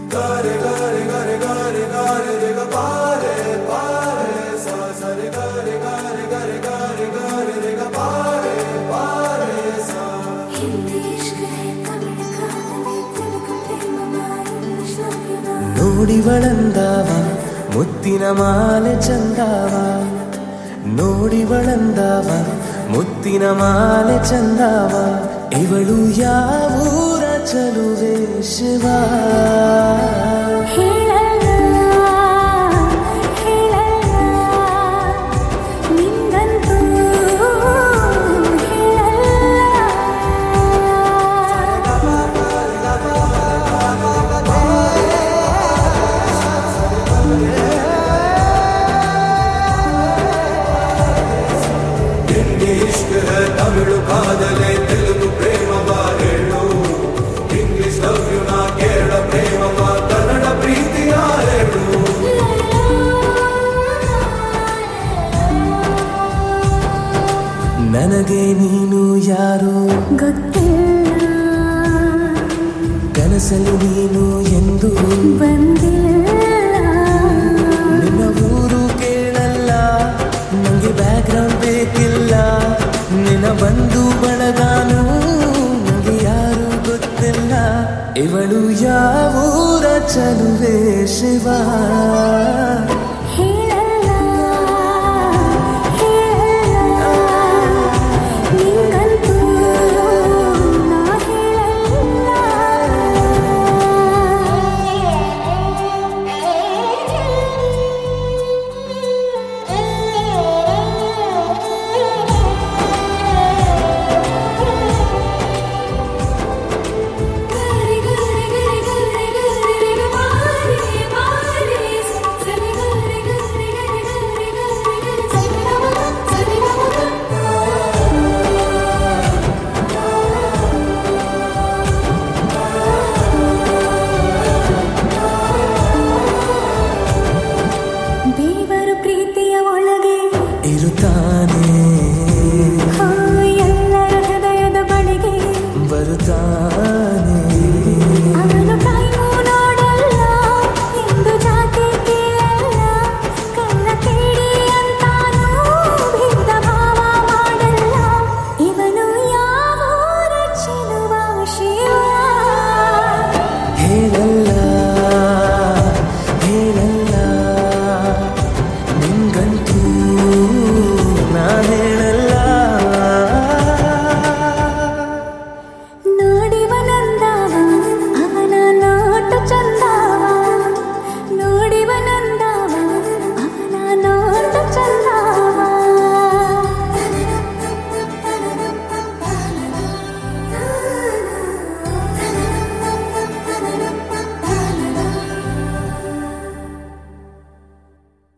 हिंदी इश्क है तमिल कादली तेलुगु प्रेम इंग्लिश लव यू ना ನೋಡಿವಳಂದಾವ ಮುತ್ತಿನ ಮಾಲೆ ಚಂದಾವ ನೋಡಿವಳಂದಾವ ಮುತ್ತಿನ ಮಾಲೆ ಚಂದಾವ ಇವಳು ಯಾವೂರ ಚಲುವೆ ಶಿವ ಹೇಳಲ್ಲ ಹೇಳಲ್ಲ ನಿಂಗಂತೂ ಹಿಂದಿ ಇಷ್ಕ ತಮಿಳು ಕಾದಲೆ ತೆಲುಗು ಪ್ರೇಮವ ಹೇಳು ಇಂಗ್ಲಿಷ್ ಲವ್ ಯು ನಾ ಕೇರಳ ಪ್ರೇಮವ ಕನ್ನಡ ಪ್ರೀತಿಯ ಹೇಳು ನನಗೆ ನೀನು ಯಾರು ಗೊತ್ತಿಲ್ಲ ಕನಸಲ್ಲಿ ನೀನು ಎಂದು ಬಂದಿಲ್ಲ ನಿನ್ನ ಊರು ಕೇಳಲ್ಲ ನಂಗೆ ಬ್ಯಾಕ್ಗ್ರೌಂಡ್ ಬೇಕಿಲ್ಲ ನಿನ್ನ ಬಂಧು ಬಳಗಾನು ನಂಗೆ ಯಾರು ಗೊತ್ತಿಲ್ಲ ಇವಳು ಯಾವೂರ ಚಲುವೆ ಶಿವ